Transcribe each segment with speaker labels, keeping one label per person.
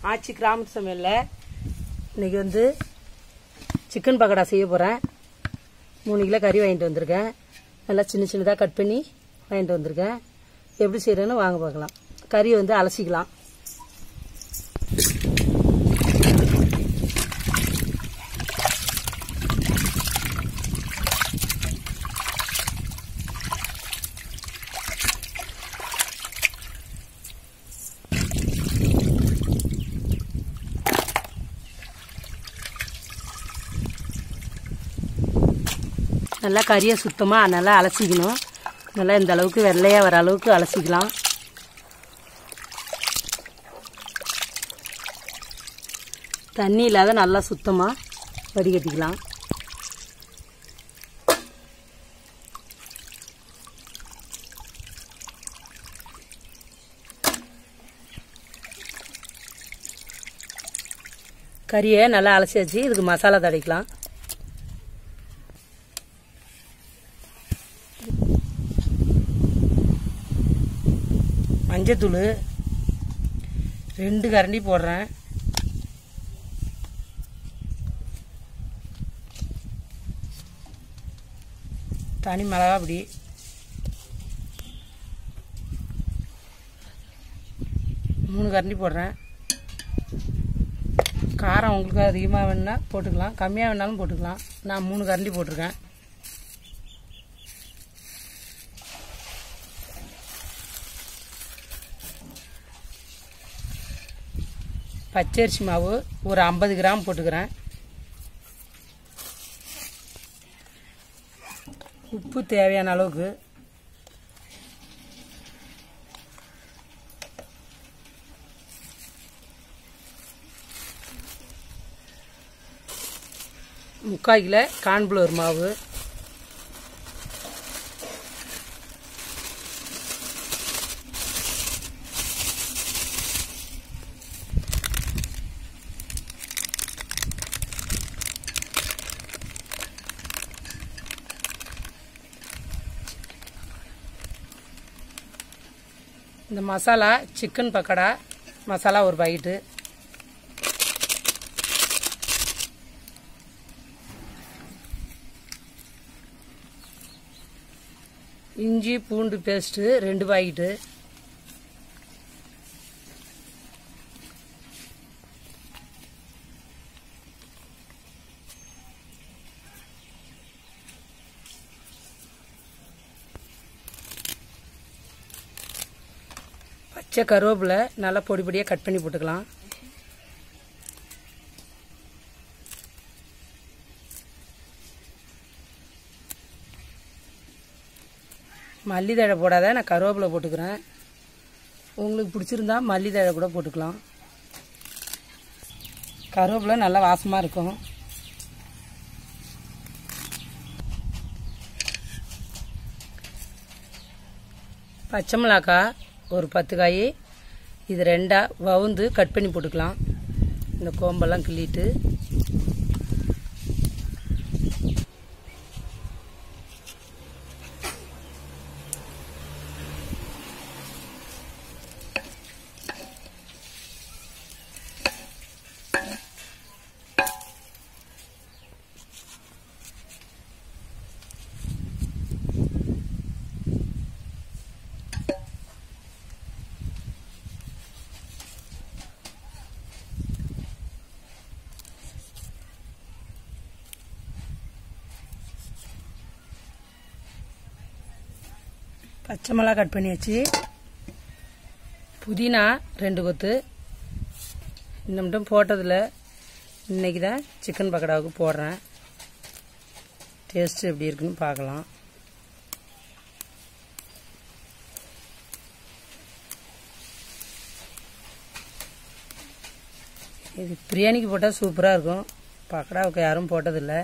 Speaker 1: ஆச்சி கிராமத்து சமையலில் இன்னைக்கு வந்து சிக்கன் பக்கோடா செய்ய போகிறேன் மூணு கிலோ கறி வாங்கிட்டு வந்திருக்கேன் நல்லா சின்ன சின்னதாக கட் பண்ணி வாங்கிட்டு வந்திருக்கேன் எப்படி செய்கிறேன்னு வாங்க பார்க்கலாம் கறியை வந்து அலசிக்கலாம் நல்லா கறியை சுத்தமாக நல்லா அலசிக்கணும் நல்லா இந்த அளவுக்கு வெள்ளையாக வர அளவுக்கு அலசிக்கலாம் தண்ணி இல்லாத நல்லா சுத்தமாக வடிகட்டிக்கலாம் கறியை நல்லா அலசி வச்சு இதுக்கு மசாலா தடைக்கலாம் மஞ்சத்தூள் ரெண்டு கரண்டி போடுறேன் தனி மிளகா பொடி மூணு கரண்டி போடுறேன் காரம் உங்களுக்கு அதிகமாக வேணுன்னா போட்டுக்கலாம் கம்மியாக வேணாலும் போட்டுக்கலாம் நான் மூணு கரண்டி போட்டிருக்கேன் பச்சரிசி மாவு ஒரு ஐம்பது கிராம் போட்டுக்கிறேன் உப்பு தேவையான அளவுக்கு முக்கால் கிலோ கார்ன்ஃப்ளவர் மாவு இந்த மசாலா சிக்கன் பக்கோடா மசாலா ஒரு பாக்கெட்டு இஞ்சி பூண்டு பேஸ்ட்டு ரெண்டு பாக்கெட்டு பச்சை கருவேப்பிலை நல்லா பொடி பொடியாக கட் பண்ணி போட்டுக்கலாம் மல்லி தழை போடாத நான் கருவேப்பிலை போட்டுக்கிறேன் உங்களுக்கு பிடிச்சிருந்தா மல்லி தழை கூட போட்டுக்கலாம் கருவேப்பிலை நல்லா வாசமாக இருக்கும் பச்சை மிளகாய் ஒரு பத்து காய் இது ரெண்டாக வவுந்து கட் பண்ணி போட்டுக்கலாம் இந்த கோம்பெல்லாம் கிள்ளிட்டு பச்சை மிளகா கட் பண்ணியாச்சு புதினா ரெண்டு கொத்து இந்த மட்டும் போட்டதில் இன்னைக்கு தான் சிக்கன் பக்கோடாவுக்கு போடுறேன் டேஸ்ட்டு எப்படி இருக்குன்னு பார்க்கலாம் இது பிரியாணிக்கு போட்டால் சூப்பராக இருக்கும் பக்கோடாவுக்கு யாரும் போட்டதில்லை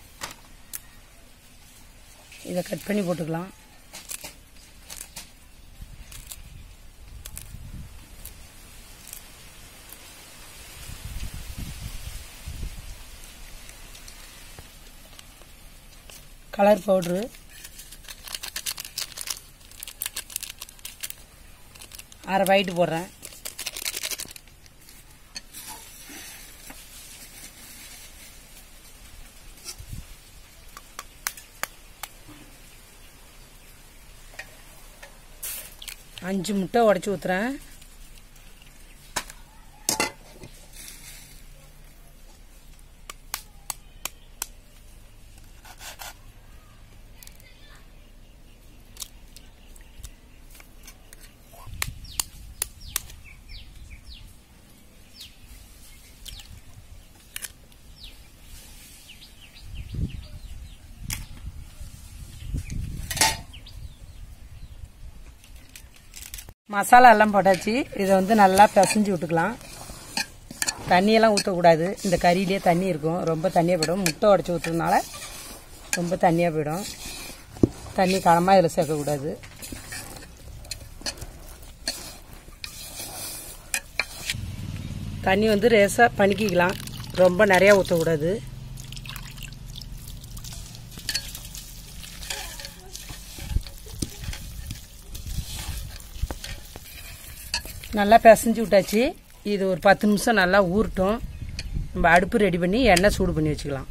Speaker 1: இதை கட் பண்ணி போட்டுக்கலாம் கலர் பவுட்ரு அரை பாக்கெட்டு போடுறேன் அஞ்சு முட்டை உடச்சி ஊற்றுறேன் மசாலா எல்லாம் போட்டாச்சு இதை வந்து நல்லா பிசைஞ்சு விட்டுக்கலாம் தண்ணியெல்லாம் ஊற்றக்கூடாது இந்த கறியிலே தண்ணி இருக்கும் ரொம்ப தண்ணியாக போயிடும் முட்டை உடச்சி ஊற்றுறதுனால ரொம்ப தண்ணியாக போயிடும் தண்ணி களமாக இதில் சேர்க்கக்கூடாது தண்ணி வந்து ரேசாக பணிக்கிக்கலாம் ரொம்ப நிறையா ஊற்றக்கூடாது நல்லா பிசைஞ்சு விட்டாச்சு இது ஒரு பத்து நிமிஷம் நல்லா ஊறட்டும் நம்ம அடுப்பு ரெடி பண்ணி எண்ணெய் சூடு பண்ணி வச்சுக்கலாம்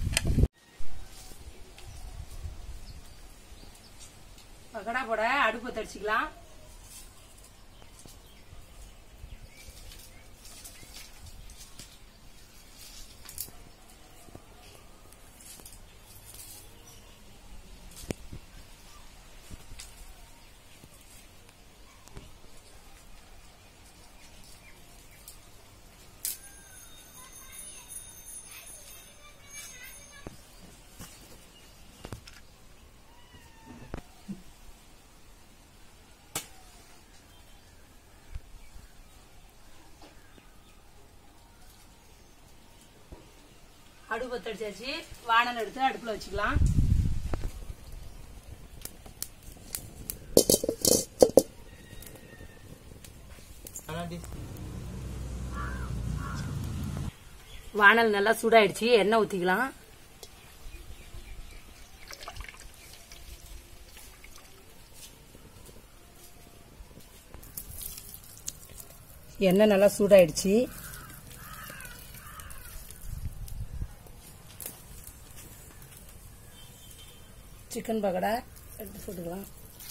Speaker 1: பக்கடா போட அடுப்பு தடிச்சிக்கலாம் அடுப்பு தடிச்சாச்சு வானல் எடுத்து அடுப்புல வச்சுக்கலாம் வானல் நல்லா சூடாயிடுச்சு எண்ணெய் ஊத்திக்கலாம் எண்ணெய் நல்லா சூடாயிடுச்சு சிக்கன் பக்கடா எடுத்து போட்டுக்கலாம்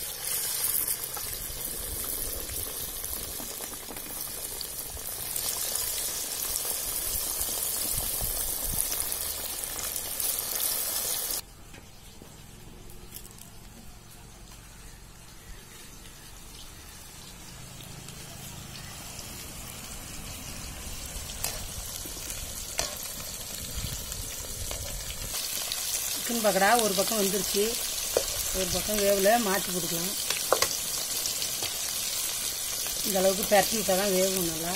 Speaker 1: சிக்கன் பக்கடா ஒரு பக்கம் வந்துருச்சு ஒரு பக்கம் வேவல மாற்றி போட்டுக்கலாம் இந்த அளவுக்கு பரட்டி விட்டால் தான் வேகும் நல்லா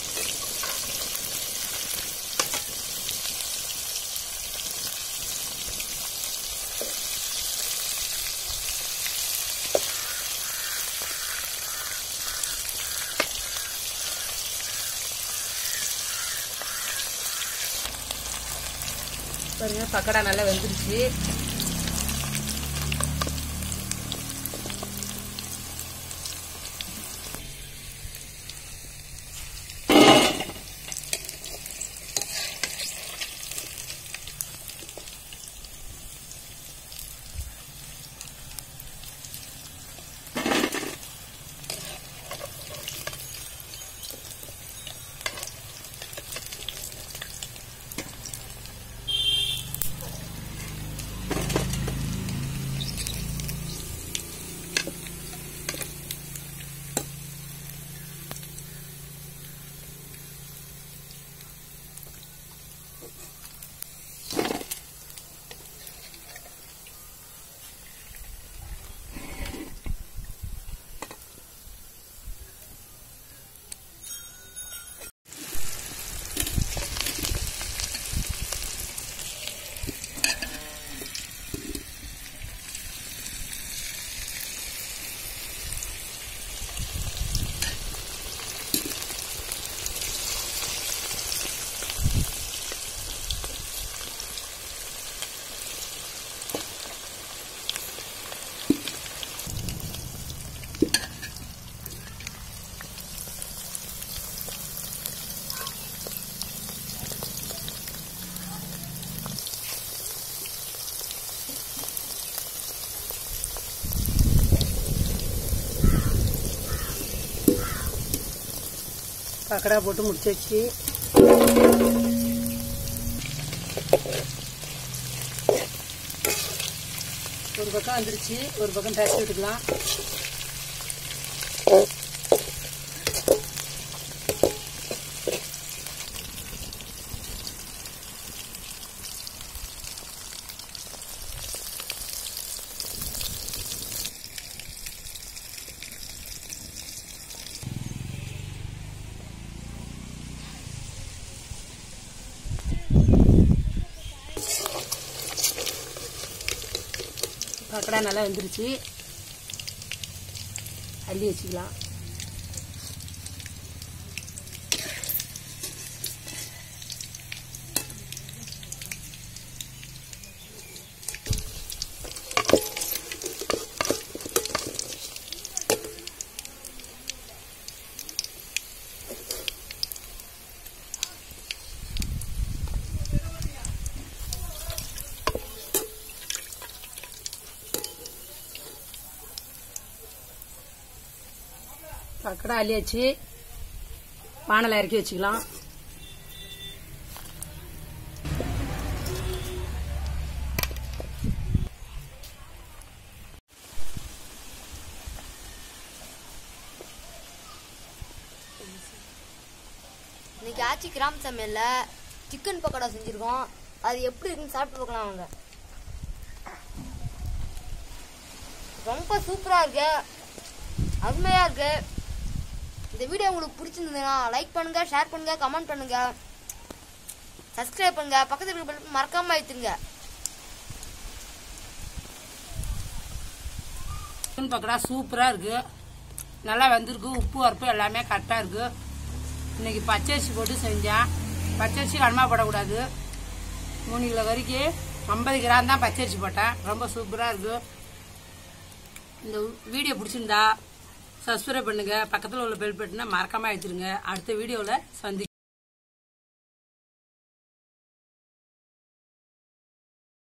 Speaker 1: பாருங்க பக்கடா நல்லா வெந்துருச்சு பக்கடா போட்டு முடிச்சாச்சு ஒரு பக்கம் வந்துருச்சு ஒரு பக்கம் தச்சு விட்டுக்கலாம் பக்கடா நல்லா வெந்துருச்சு அள்ளி வச்சுக்கலாம் பக்கடா அள்ளியாச்சு வானலை இறக்கி வச்சுக்கலாம்
Speaker 2: இன்னைக்கு ஆச்சி கிராம் சமையல்ல சிக்கன் பக்கோடா செஞ்சிருக்கோம் அது எப்படி இருக்குன்னு சாப்பிட்டு பார்க்கலாம் வாங்க ரொம்ப சூப்பரா இருக்கு அருமையா இருக்கு இந்த வீடியோ உங்களுக்கு பிடிச்சிருந்ததுன்னா லைக் பண்ணுங்க ஷேர் பண்ணுங்க கமெண்ட் பண்ணுங்க சப்ஸ்கிரைப் பண்ணுங்க பக்கத்துல இருக்க bell மறக்காம வைத்துங்க
Speaker 1: சிக்கன் பக்கடா சூப்பராக இருக்கு நல்லா வெந்திருக்கு உப்பு வரப்பு எல்லாமே கரெக்டாக இருக்கு இன்னைக்கு பச்சரிசி போட்டு செஞ்சேன் பச்சரிசி கனமாக போடக்கூடாது மூணு கிலோ கறிக்கு ஐம்பது கிராம் தான் பச்சரிசி போட்டேன் ரொம்ப சூப்பராக இருக்கு இந்த வீடியோ பிடிச்சிருந்தா சப்ஸ்கிரைப் பண்ணுங்க பக்கத்தில் உள்ள பெல் பட்டனை மறக்காம எடுத்துருங்க அடுத்த வீடியோவில் சந்தி